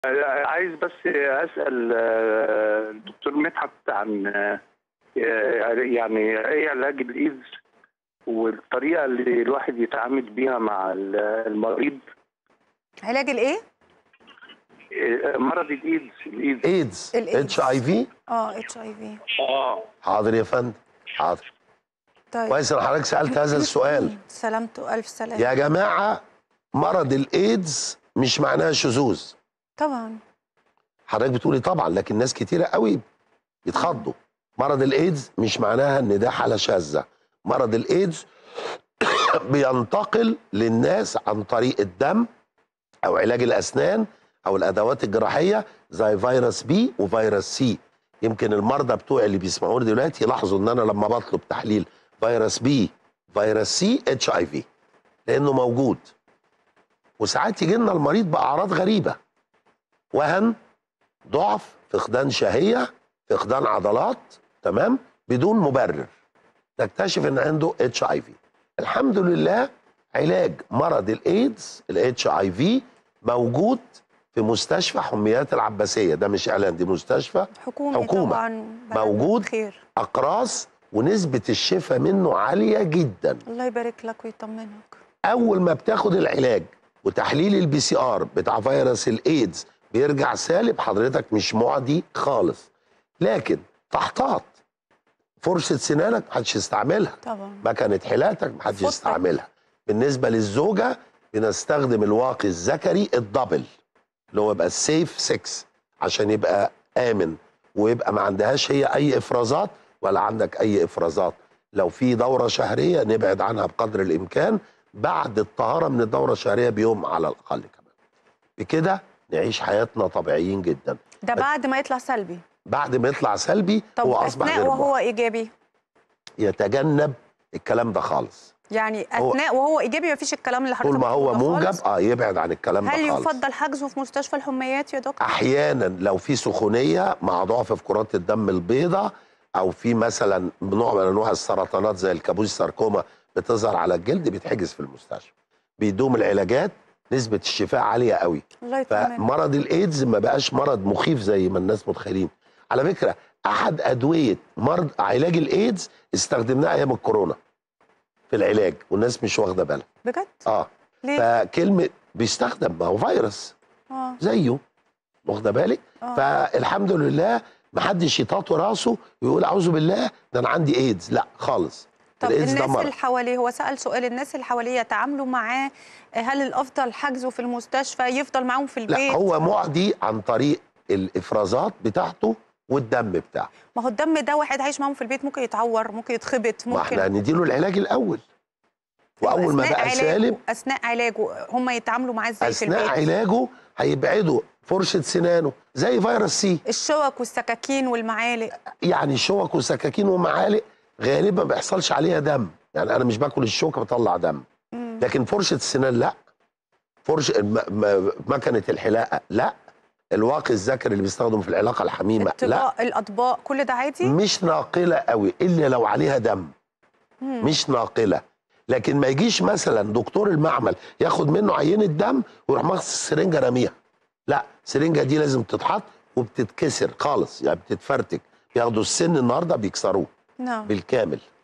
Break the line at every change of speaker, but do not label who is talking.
عايز بس اسال آه، الدكتور مدحت عن آه، يعني ايه علاج الايدز والطريقه اللي الواحد يتعامل بيها مع ال- المريض
علاج الايه؟
آه، مرض الايدز الايدز
ايدز
الإيدز.
اتش اي في
اه اتش اي في
اه
حاضر يا فندم حاضر
طيب
كويس ان حضرتك سالت هذا السؤال
سلامته الف سلامه
يا جماعه مرض الايدز مش معناها شذوذ
طبعا
حضرتك بتقولي طبعا لكن ناس كتيره قوي يتخضوا مرض الايدز مش معناها ان ده حاله شاذه مرض الايدز بينتقل للناس عن طريق الدم او علاج الاسنان او الادوات الجراحيه زي فيروس بي وفيروس سي يمكن المرضى بتوعي اللي بيسمعوني دلوقتي يلاحظوا ان انا لما بطلب تحليل فيروس بي فيروس سي اتش اي في لانه موجود وساعات يجي لنا المريض باعراض غريبه وهن ضعف فقدان شهيه فقدان عضلات تمام بدون مبرر تكتشف ان عنده اتش اي في الحمد لله علاج مرض الايدز الاتش اي في موجود في مستشفى حميات العباسيه ده مش اعلان دي مستشفى
حكومي
حكومة.
طبعا بلد
موجود.
خير
اقراص ونسبه الشفاء منه عاليه جدا
الله يبارك لك ويطمنك
اول ما بتاخد العلاج وتحليل البي سي ار بتاع فيروس الايدز بيرجع سالب حضرتك مش معدي خالص لكن تحتاط فرشه سنانك محدش يستعملها
طبعا
مكنه حلاقتك محدش
فوتك.
يستعملها بالنسبه للزوجه بنستخدم الواقي الذكري الدبل اللي هو يبقى السيف 6 عشان يبقى امن ويبقى ما عندهاش هي اي افرازات ولا عندك اي افرازات لو في دوره شهريه نبعد عنها بقدر الامكان بعد الطهاره من الدوره الشهريه بيوم على الاقل كمان بكده نعيش حياتنا طبيعيين جدا
ده بعد ما يطلع سلبي
بعد ما يطلع سلبي
طب
هو اصبح
اثناء
غير
وهو
معالج.
ايجابي
يتجنب الكلام ده خالص
يعني
هو-
اثناء وهو ايجابي مفيش الكلام اللي حضرتك
طول ما هو
بتقوله
موجب
خالص.
اه يبعد عن الكلام
هل
ده خالص
يفضل حجزه في مستشفى الحميات يا دكتور؟
احيانا لو في سخونيه مع ضعف في كرات الدم البيضاء او في مثلا نوع من انواع السرطانات زي الكابوس ساركوما بتظهر على الجلد بيتحجز في المستشفى بيدوم العلاجات نسبه الشفاء عاليه قوي
الله يطمنك
فمرض الايدز ما بقاش مرض مخيف زي ما الناس متخيلين على فكره احد ادويه مرض علاج الايدز استخدمناها ايام الكورونا في العلاج والناس مش واخده بالها
بجد؟
اه
ليه؟
فكلمه بيستخدم ما هو فيروس
اه
زيه واخده بالك
آه.
فالحمد لله محدش يطاطي راسه ويقول اعوذ بالله ده انا عندي ايدز لا خالص
طب
الايدز ده
الناس
مرض
اللي حواليه هو سأل سؤال الناس اللي حواليه يتعاملوا معاه هل الافضل حجزه في المستشفى يفضل معاهم في البيت؟
لا هو معدي عن طريق الافرازات بتاعته والدم بتاعه
ما هو الدم ده واحد عايش معاهم في البيت ممكن يتعور ممكن يتخبط
ما احنا
ممكن
هنديله العلاج الاول واول ما
أثناء
بقى
علاجه-
سالب
اثناء علاجه هم يتعاملوا معاه ازاي في
اثناء
البيت؟
علاجه هيبعدوا فرشه سنانه زي فيروس سي
الشوك والسكاكين والمعالق
يعني شوك وسكاكين ومعالق غالبا ما بيحصلش عليها دم يعني انا مش باكل الشوكه بطلع دم
مم.
لكن فرشه السنان لا فرش م- م- مكنه الحلاقه لا الواقي الذكري اللي بيستخدم في العلاقه الحميمه لا
الطباق الاطباق كل ده عادي؟
مش ناقله قوي الا لو عليها دم
مم.
مش ناقله لكن ما يجيش مثلا دكتور المعمل ياخد منه عينه دم ويروح مغسل السرنجه راميها لا السرنجه دي لازم تتحط وبتتكسر خالص يعني بتتفرتك بياخدوا السن النهارده بيكسروه
نعم
بالكامل